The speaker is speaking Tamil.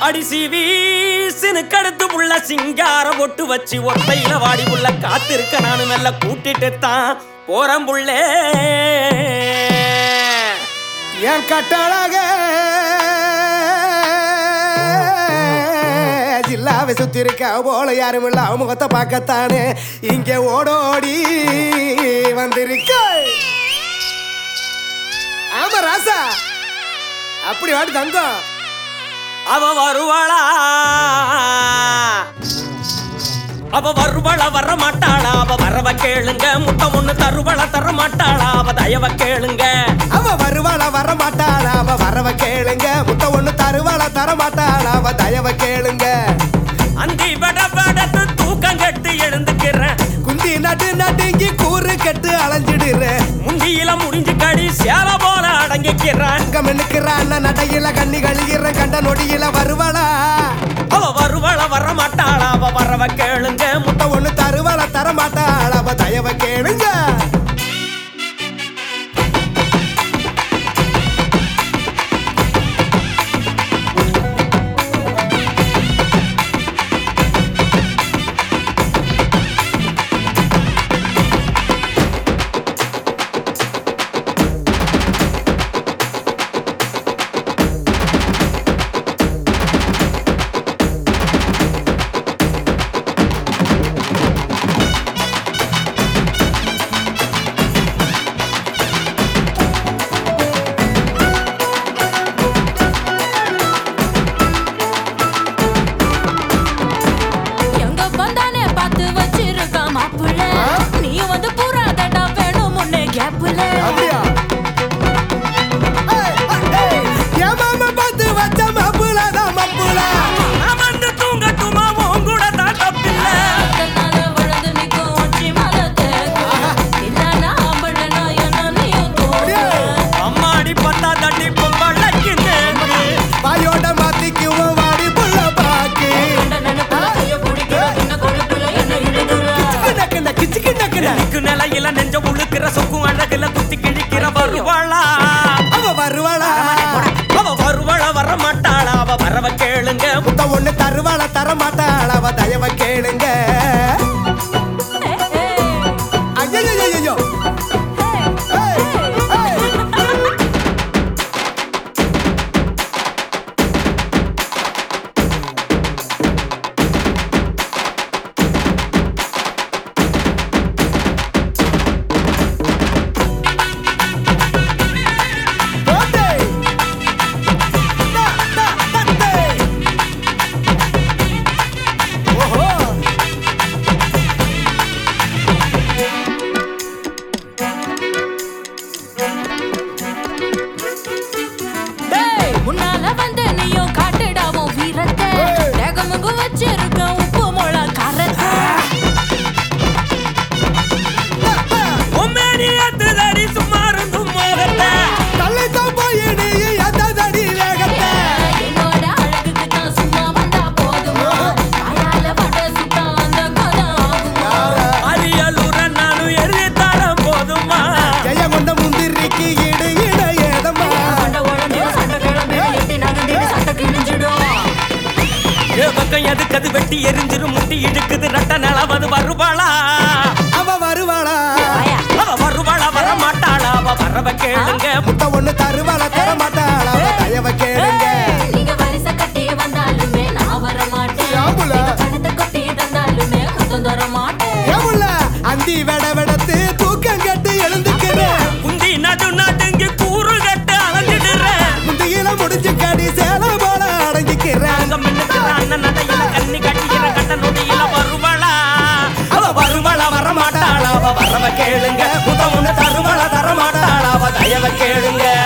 அடிசி வீசுன்னு கடுத்து புள்ள சிங்கார பொட்டு வச்சு ஒத்தையில வாடி புள்ள காத்திருக்க நானு மெல்ல கூட்டிட்டு தான் போறேன் புள்ளே என் கட்டழக ஜில்லாவை சுத்தி இருக்க போல யாரும் இல்ல அவன் முகத்தை பார்க்கத்தானே இங்க ஓடோடி வந்திருக்க ஆமா ராசா அப்படி வாடி தங்கம் அவ வருவாளா அவ வருவாளா வர மாட்டாளா அவ வரவ கேளுங்க முட்டை ஒண்ணு தருவள தர மாட்டாளா அவ தயவ கேளுங்க அவ வருவாள வர மாட்டாளா அவ வரவ கேளுங்க முட்டை ஒண்ணு தருவாள தர மாட்டாளா அவ தயவ கேளுங்க அந்தி பட படத்து தூக்கம் கட்டு எழுந்துக்கிறேன் குந்தி நட்டு நட்டுங்கி கூறு கட்டு அலைஞ்சிடுறேன் முந்தியில முடிஞ்சு கடி சேல போல அடங்கிக்கிறான் அங்க மின்னுக்கிறான் நடையில கண்ணி கழிகிற கண்ட நொடியில வருவாளா அவ வருவாள வர மாட்டாளா அவ வரவ கேளுங்க முட்டை ஒண்ணு தருவாள தர மாட்டாள அவ தயவ கேளுங்க எங்க வந்தானே பார்த்து வச்சிருக்கான் மாப்புள்ள நீயும் வந்து பூரா தடா வேணும் முன்னே கேப்புல அப்படியா ஏய், ஏய், என் மாமா பார்த்து வச்ச மப்புலதான் மப்புல அமர்ந்து தூங்கட்டுமா உன் கூட தான் தப்பில்லை அதனால வளர்ந்து நிக்கும் உச்சி மலை தேக்கு இல்லனா ஆம்பளனா என்ன நீயும் தோக்கு அம்மாடி பத்தா தட்டி பொம்பளைக்கு நேக்கு வாயோட மாத்திக்குவோம் வாடி புள்ள பாக்கு கண்ட நினைப்புல கைய பிடிக்கிற சின்ன கொழுப்புல என்ன இழுக்கிற கிச்சுக்கிண்ண கிச்சுக்கிண்ண எனக்கு நிலையில நெஞ்ச உழுக்கிற சொக்கும் அழகுல குத்தி கிழிக்கிற வருவாளா அவ வருவாளா அவ வருவாளா வர மாட்டாளா அவ வரவ கேளுங்க முட்டை ஒண்ணு தருவாள தர மாட்டாள அவ தயவ கேளுங்க ஐயோ டேய், முன்னால வந்து நீயும் காட்டுடாவும் வீரத்தை ஏய். தேகமுங்கு வச்சிருக்க உப்பு மொளா காரத்தை உம்மேனி எத்துதடி சும்மா இருந்தும் மோகத்தை தள்ளித்தான் போய் நீ எத்ததடி வேகத்தை என்னோட அழகுக்கு தான் சும்மா வந்தா போதுமா வாயால வடை சுட்டா அந்த கதை ஆகுமா அரியலூர நானும் எழுதி தரம் போதுமா ஜெய கொண்ட முந்திரிக்கு இடு இட ஏதம்மா சண்டை உடனே சண்டை கிளம்பி எட்டி நகர்ந்து சட்டை கிழிஞ்சிடும் ஏ பக்கம் எதுக்கு அது வெட்டி எரிஞ்சிரும் முட்டி இழுக்குது ரட்ட நிலவது வருவாளா அவ வருவாளா வாயா. அவ வருவாளா வர மாட்டாளா அவ வரவ கேளுங்க முட்டை ஒண்ணு தருவாள தர மாட்டாள அவ தயவ கேளுங்க நீங்க வரிசை கட்டி வந்தாலுமே நான் வர மாட்டேன் ஏம்புல? நீங்க பணத்தை கொட்டி தந்தாலுமே குத்தம் தர மாட்டேன் ஏமுல்ல அந்தி வெட வெடத்து தூக்கம் கட்டு எழுந்துக்கிறேன் குந்தி நடு நடுங்கி கூறு கட்டு அலைஞ்சிடுறேன் முந்தியில முடிஞ்சு கடி சேல போல அடங்கிக்கிறேன் அங்க மின்னுக்கிற அண்ணன் நடையில கண்ணி கட்டிக்கிற கட்ட நொடியில வருவாளா அவ வருவாளா வர மாட்டாளா அவ வரவ கேளுங்க புத ஒண்ணு தருவாளா தர மாட்டாளா அவ தயவ கேளுங்க